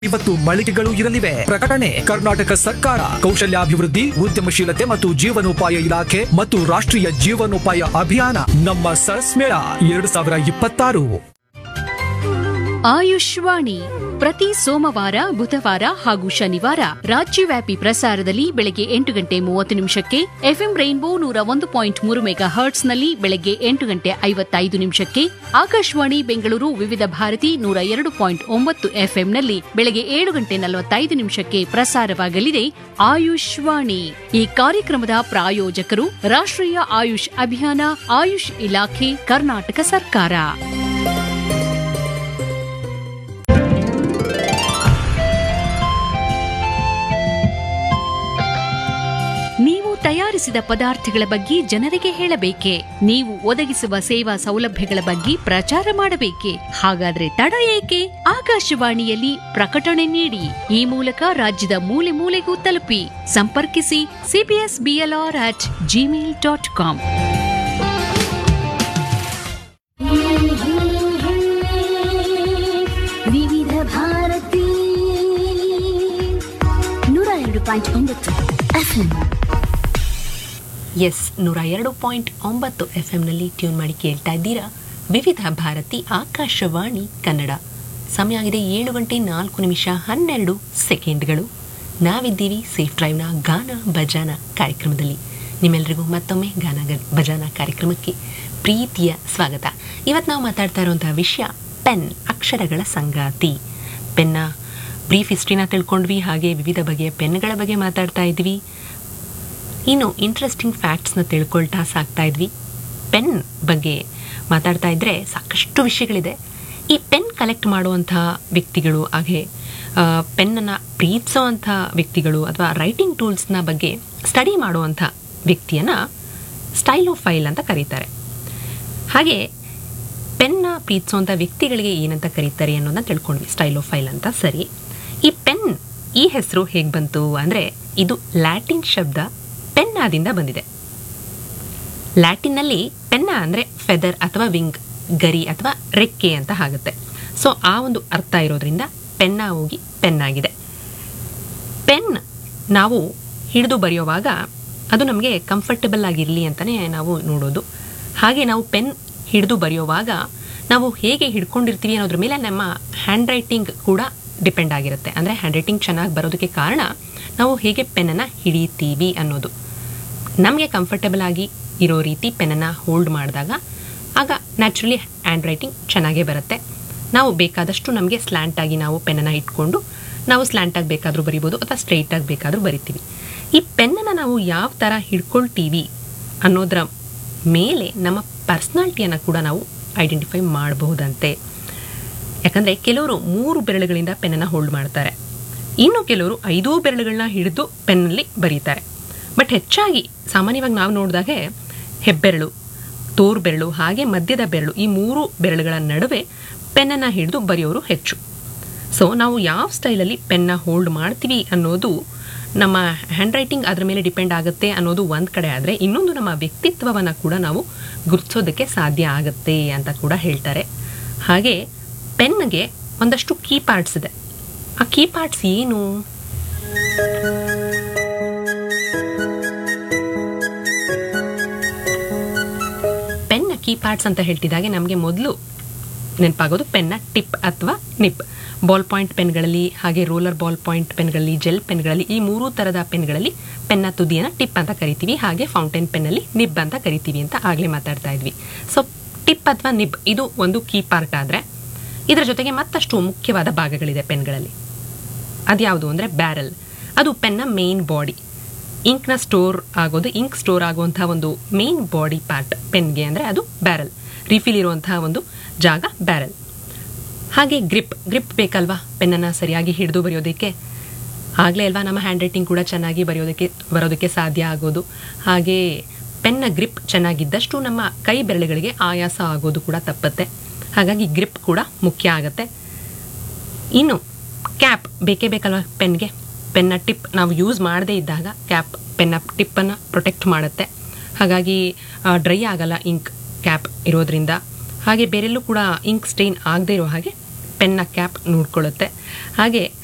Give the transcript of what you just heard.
ಇವತ್ತು ಮಳಿಗೆಗಳು ಇರಲಿವೆ ಪ್ರಕಟಣೆ ಕರ್ನಾಟಕ ಸರ್ಕಾರ ಕೌಶಲ್ಯಾಭಿವೃದ್ಧಿ ಉದ್ಯಮಶೀಲತೆ ಮತ್ತು ಜೀವನೋಪಾಯ ಇಲಾಖೆ ಮತ್ತು ರಾಷ್ಟ್ರೀಯ ಜೀವನೋಪಾಯ ಅಭಿಯಾನ ನಮ್ಮ ಸರಸ್ ಮೇಳ ಎರಡು ಸಾವಿರ ಇಪ್ಪತ್ತಾರು ಆಯುಷ್ವಾಣಿ ಪ್ರತಿ ಸೋಮವಾರ ಬುಧವಾರ ಹಾಗೂ ಶನಿವಾರ ರಾಜ್ಯವ್ಯಾಪಿ ಪ್ರಸಾರದಲ್ಲಿ ಬೆಳಗ್ಗೆ ಎಂಟು ಗಂಟೆ ಮೂವತ್ತು ನಿಮಿಷಕ್ಕೆ ಎಫ್ಎಂ ರೈನ್ಬೋ ನೂರ ಒಂದು ಪಾಯಿಂಟ್ ಮೂರು ಮೆಗಾ ಹರ್ಟ್ಸ್ನಲ್ಲಿ ಬೆಳಗ್ಗೆ ಎಂಟು ಗಂಟೆ ಐವತ್ತೈದು ನಿಮಿಷಕ್ಕೆ ಆಕಾಶವಾಣಿ ಬೆಂಗಳೂರು ವಿವಿಧ ಭಾರತಿ ನೂರ ಎರಡು ಪಾಯಿಂಟ್ ಒಂಬತ್ತು ಎಫ್ಎಂನಲ್ಲಿ ಬೆಳಗ್ಗೆ ಏಳು ಗಂಟೆ ನಲವತ್ತೈದು ನಿಮಿಷಕ್ಕೆ ಪ್ರಸಾರವಾಗಲಿದೆ ಆಯುಷ್ವಾಣಿ ಈ ಕಾರ್ಯಕ್ರಮದ ಪ್ರಾಯೋಜಕರು ರಾಷ್ಟ್ರೀಯ ಆಯುಷ್ ಅಭಿಯಾನ ಆಯುಷ್ ಇಲಾಖೆ ಕರ್ನಾಟಕ ಸರ್ಕಾರ ನೀವು ತಯಾರಿಸಿದ ಪದಾರ್ಥಗಳ ಬಗ್ಗೆ ಜನರಿಗೆ ಹೇಳಬೇಕೆ ನೀವು ಒದಗಿಸುವ ಸೇವಾ ಸೌಲಭ್ಯಗಳ ಬಗ್ಗೆ ಪ್ರಚಾರ ಮಾಡಬೇಕೆ ಹಾಗಾದ್ರೆ ತಡ ಏಕೆ ಆಕಾಶವಾಣಿಯಲ್ಲಿ ಪ್ರಕಟಣೆ ನೀಡಿ ಈ ಮೂಲಕ ರಾಜ್ಯದ ಮೂಲೆ ಮೂಲೆಗೂ ತಲುಪಿ ಸಂಪರ್ಕಿಸಿ CBS BLR at Gmail dot com Vividh Bharati ನೂರ ಎರಡು ಪಾಯಿಂಟ್ ಒಂಬತ್ತು ಎಫ್ಎಂ ಎಸ್ ನೂರ ಎರಡು ಪಾಯಿಂಟ್ ಒಂಬತ್ತು ಎಫ್ ಎಂನಲ್ಲಿ ಟ್ಯೂನ್ ಮಾಡಿ ಕೇಳ್ತಾ ಇದ್ದೀರಾ ವಿವಿಧ ಭಾರತಿ ಆಕಾಶವಾಣಿ ಕನ್ನಡ ಸಮಯ ಆಗಿದೆ ಏಳು ಗಂಟೆ ನಾಲ್ಕು ನಿಮಿಷ ಹನ್ನೆರಡು ಸೆಕೆಂಡ್ಗಳು ನಾವಿದ್ದೀವಿ ಸೇಫ್ ಡ್ರೈವ್ನ ಗಾನ ಭಜಾನ ಕಾರ್ಯಕ್ರಮದಲ್ಲಿ ನಿಮ್ಮೆಲ್ಲರಿಗೂ ಮತ್ತೊಮ್ಮೆ ಗಾನ ಗ- ಭಜಾನ ಕಾರ್ಯಕ್ರಮಕ್ಕೆ ಪ್ರೀತಿಯ ಸ್ವಾಗತ ಇವತ್ತು ನಾವು ಮಾತಾಡ್ತಾ ಇರುವಂತಹ ವಿಷಯ ಪೆನ್ ಅಕ್ಷರಗಳ ಸಂಗಾತಿ ಪೆನ್ನ ಬ್ರೀಫ್ ಹಿಸ್ಟ್ರಿನ ತಿಳ್ಕೊಂಡ್ವಿ ಹಾಗೆ ವಿವಿಧ ಬಗೆಯ ಪೆನ್ಗಳ ಬಗ್ಗೆ ಮಾತಾಡ್ತಾ ಇದ್ವಿ ಇನ್ನು ಇಂಟ್ರೆಸ್ಟಿಂಗ್ ಫ್ಯಾಕ್ಟ್ಸ್ನ ತಿಳ್ಕೊಳ್ತಾ ಸಾಕ್ತಾ ಇದ್ವಿ ಪೆನ್ ಬಗ್ಗೆ ಮಾತಾಡ್ತಾ ಇದ್ದರೆ ಸಾಕಷ್ಟು ವಿಷಯಗಳಿದೆ ಈ ಪೆನ್ ಕಲೆಕ್ಟ್ ಮಾಡುವಂತಹ ವ್ಯಕ್ತಿಗಳು ಹಾಗೆ ಪೆನ್ನನ್ನು ಪ್ರೀತಿಸೋವಂಥ ವ್ಯಕ್ತಿಗಳು ಅಥವಾ ರೈಟಿಂಗ್ ಟೂಲ್ಸ್ನ ಬಗ್ಗೆ ಸ್ಟಡಿ ಮಾಡುವಂಥ ವ್ಯಕ್ತಿಯನ್ನು ಸ್ಟೈಲೋಫೈಲ್ ಅಂತ ಕರೀತಾರೆ ಹಾಗೆ ಪೆನ್ನ ಪ್ರೀತಿಸುವಂಥ ವ್ಯಕ್ತಿಗಳಿಗೆ ಏನಂತ ಕರೀತಾರೆ ಅನ್ನೋದನ್ನ ತಿಳ್ಕೊಂಡ್ವಿ ಸ್ಟೈಲೋಫೈಲ್ ಅಂತ ಸರಿ ಈ ಪೆನ್ ಈ ಹೆಸರು ಹೇಗೆ ಬಂತು ಅಂದರೆ ಇದು ಲ್ಯಾಟಿನ್ ಶಬ್ದ ಪೆನ್ನಾದಿಂದ ಬಂದಿದೆ ಲ್ಯಾಟಿನ್ನಲ್ಲಿ ಪೆನ್ನ ಅಂದರೆ ಫೆದರ್ ಅಥವಾ ವಿಂಗ್ ಗರಿ ಅಥವಾ ರೆಕ್ಕೆ ಅಂತ ಆಗುತ್ತೆ ಸೊ ಆ ಒಂದು ಅರ್ಥ ಇರೋದ್ರಿಂದ ಪೆನ್ನ ಹೋಗಿ ಪೆನ್ ಆಗಿದೆ ಪೆನ್ ನಾವು ಹಿಡಿದು ಬರೆಯುವಾಗ ಅದು ನಮಗೆ ಕಂಫರ್ಟಬಲ್ ಆಗಿರಲಿ ಅಂತಲೇ ನಾವು ನೋಡೋದು ಹಾಗೆ ನಾವು ಪೆನ್ ಹಿಡಿದು ಬರೆಯುವಾಗ ನಾವು ಹೇಗೆ ಹಿಡ್ಕೊಂಡಿರ್ತೀವಿ ಅನ್ನೋದ್ರ ಮೇಲೆ ನಮ್ಮ ಹ್ಯಾಂಡ್ ರೈಟಿಂಗ್ ಕೂಡ ಡಿಪೆಂಡ್ ಆಗಿರುತ್ತೆ ಅಂದರೆ ಹ್ಯಾಂಡ್ ರೈಟಿಂಗ್ ಚೆನ್ನಾಗಿ ಬರೋದಕ್ಕೆ ಕಾರಣ ನಾವು ಹೇಗೆ ಪೆನ್ನನ್ನು ಹಿಡಿತೀವಿ ಅನ್ನೋದು ನಮಗೆ ಕಂಫರ್ಟಬಲ್ ಆಗಿ ಇರೋ ರೀತಿ ಪೆನ್ನನ್ನು ಹೋಲ್ಡ್ ಮಾಡಿದಾಗ ಆಗ ನ್ಯಾಚುರಲಿ ಹ್ಯಾಂಡ್ ರೈಟಿಂಗ್ ಚೆನ್ನಾಗೇ ಬರುತ್ತೆ ನಾವು ಬೇಕಾದಷ್ಟು ನಮಗೆ ಸ್ಲ್ಯಾಂಟಾಗಿ ನಾವು ಪೆನ್ನನ್ನು ಇಟ್ಕೊಂಡು ನಾವು ಸ್ಲ್ಯಾಂಟಾಗಿ ಬೇಕಾದರೂ ಬರಿಬೋದು ಅಥವಾ ಸ್ಟ್ರೈಟಾಗಿ ಬೇಕಾದರೂ ಬರಿತೀವಿ ಈ ಪೆನ್ನನ್ನು ನಾವು ಯಾವ ಥರ ಹಿಡ್ಕೊಳ್ತೀವಿ ಅನ್ನೋದರ ಮೇಲೆ ನಮ್ಮ ಪರ್ಸ್ನಾಲಿಟಿಯನ್ನು ಕೂಡ ನಾವು ಐಡೆಂಟಿಫೈ ಮಾಡಬಹುದಂತೆ ಯಾಕಂದರೆ ಕೆಲವರು ಮೂರು ಬೆರಳುಗಳಿಂದ ಪೆನ್ನನ್ನು ಹೋಲ್ಡ್ ಮಾಡ್ತಾರೆ ಇನ್ನು ಕೆಲವರು ಐದೂ ಬೆರಳುಗಳನ್ನ ಹಿಡಿದು ಪೆನ್ನಲ್ಲಿ ಬರೀತಾರೆ ಬಟ್ ಹೆಚ್ಚಾಗಿ ಸಾಮಾನ್ಯವಾಗಿ ನಾವು ನೋಡಿದಾಗೆ ಹೆಬ್ಬೆರಳು ತೋರು ಬೆರಳು ಹಾಗೆ ಮಧ್ಯದ ಬೆರಳು ಈ ಮೂರು ಬೆರಳುಗಳ ನಡುವೆ ಪೆನ್ನನ್ನು ಹಿಡಿದು ಬರೆಯೋರು ಹೆಚ್ಚು ಸೊ ನಾವು ಯಾವ ಸ್ಟೈಲಲ್ಲಿ ಪೆನ್ನ ಹೋಲ್ಡ್ ಮಾಡ್ತೀವಿ ಅನ್ನೋದು ನಮ್ಮ ಹ್ಯಾಂಡ್ ರೈಟಿಂಗ್ ಅದರ ಮೇಲೆ ಡಿಪೆಂಡ್ ಆಗುತ್ತೆ ಅನ್ನೋದು ಒಂದು ಕಡೆ ಆದರೆ ಇನ್ನೊಂದು ನಮ್ಮ ವ್ಯಕ್ತಿತ್ವವನ್ನು ಕೂಡ ನಾವು ಗುರುತಿಸೋದಕ್ಕೆ ಸಾಧ್ಯ ಆಗುತ್ತೆ ಅಂತ ಕೂಡ ಹೇಳ್ತಾರೆ ಹಾಗೆ ಪೆನ್ಗೆ ಒಂದಷ್ಟು ಕೀ ಪಾರ್ಟ್ಸ್ ಇದೆ ಆ ಕೀ ಪಾರ್ಟ್ಸ್ ಏನು ಪೆನ್ ಕೀ ಪಾರ್ಟ್ಸ್ ಅಂತ ಹೇಳ್ತಿದ್ದಾಗೆ ನಮಗೆ ಮೊದಲು ನೆನಪಾಗೋದು ಪೆನ್ನ ಟಿಪ್ ಅಥವಾ ನಿಪ್ ಬಾಲ್ ಪಾಯಿಂಟ್ ಪೆನ್ಗಳಲ್ಲಿ ಹಾಗೆ ರೋಲರ್ ಬಾಲ್ ಪಾಯಿಂಟ್ ಪೆನ್ಗಳಲ್ಲಿ ಜೆಲ್ ಪೆನ್ಗಳಲ್ಲಿ ಈ ಮೂರೂ ಥರದ ಪೆನ್ಗಳಲ್ಲಿ ಪೆನ್ನ ತುದಿಯನ್ನು ಟಿಪ್ ಅಂತ ಕರಿತೀವಿ ಹಾಗೆ ಫೌಂಟೇನ್ ಪೆನ್ನಲ್ಲಿ ನಿಬ್ ಅಂತ ಕರಿತೀವಿ ಅಂತ ಆಗಲೇ ಮಾತಾಡ್ತಾ ಇದ್ವಿ ಸೊ ಟಿಪ್ ಅಥವಾ ನಿಬ್ ಇದು ಒಂದು ಕೀ ಪಾರ್ಟ್ ಆದರೆ ಇದರ ಜೊತೆಗೆ ಮತ್ತಷ್ಟು ಮುಖ್ಯವಾದ ಭಾಗಗಳಿದೆ ಪೆನ್ಗಳಲ್ಲಿ ಅದ್ಯಾವುದು ಅಂದರೆ ಬ್ಯಾರಲ್ ಅದು ಪೆನ್ನ ಮೇನ್ ಬಾಡಿ ಇಂಕ್ನ ಸ್ಟೋರ್ ಆಗೋದು ಇಂಕ್ ಸ್ಟೋರ್ ಆಗುವಂತಹ ಒಂದು ಮೇನ್ ಬಾಡಿ ಪಾರ್ಟ್ ಪೆನ್ಗೆ ಅಂದರೆ ಅದು ಬ್ಯಾರಲ್ ರಿಫಿಲ್ ಇರುವಂತಹ ಒಂದು ಜಾಗ ಬ್ಯಾರಲ್ ಹಾಗೆ ಗ್ರಿಪ್ ಗ್ರಿಪ್ ಬೇಕಲ್ವಾ ಪೆನ್ನನ್ನು ಸರಿಯಾಗಿ ಹಿಡಿದು ಬರೆಯೋದಕ್ಕೆ ಆಗಲೇ ಅಲ್ವಾ ನಮ್ಮ ಹ್ಯಾಂಡ್ ರೈಟಿಂಗ್ ಕೂಡ ಚೆನ್ನಾಗಿ ಬರೆಯೋದಕ್ಕೆ ಬರೋದಕ್ಕೆ ಸಾಧ್ಯ ಆಗೋದು ಹಾಗೆ ಪೆನ್ನ ಗ್ರಿಪ್ ಚೆನ್ನಾಗಿದ್ದಷ್ಟು ನಮ್ಮ ಕೈ ಬೆರಳುಗಳಿಗೆ ಆಯಾಸ ಆಗೋದು ಕೂಡ ತಪ್ಪತ್ತೆ ಹಾಗಾಗಿ ಗ್ರಿಪ್ ಕೂಡ ಮುಖ್ಯ ಆಗುತ್ತೆ ಇನ್ನು ಕ್ಯಾಪ್ ಬೇಕೇ ಬೇಕಲ್ವ ಪೆನ್ಗೆ ಪೆನ್ನ ಟಿಪ್ ನಾವು ಯೂಸ್ ಮಾಡದೇ ಇದ್ದಾಗ ಕ್ಯಾಪ್ ಪೆನ್ನ ಟಿಪ್ಪನ್ನು ಪ್ರೊಟೆಕ್ಟ್ ಮಾಡುತ್ತೆ ಹಾಗಾಗಿ ಡ್ರೈ ಆಗಲ್ಲ ಇಂಕ್ ಕ್ಯಾಪ್ ಇರೋದ್ರಿಂದ ಹಾಗೆ ಬೇರೆಲ್ಲೂ ಕೂಡ ಇಂಕ್ ಸ್ಟೈನ್ ಆಗದೇ ಇರೋ ಹಾಗೆ ಪೆನ್ನ ಕ್ಯಾಪ್ ನೋಡ್ಕೊಳ್ಳುತ್ತೆ ಹಾಗೆ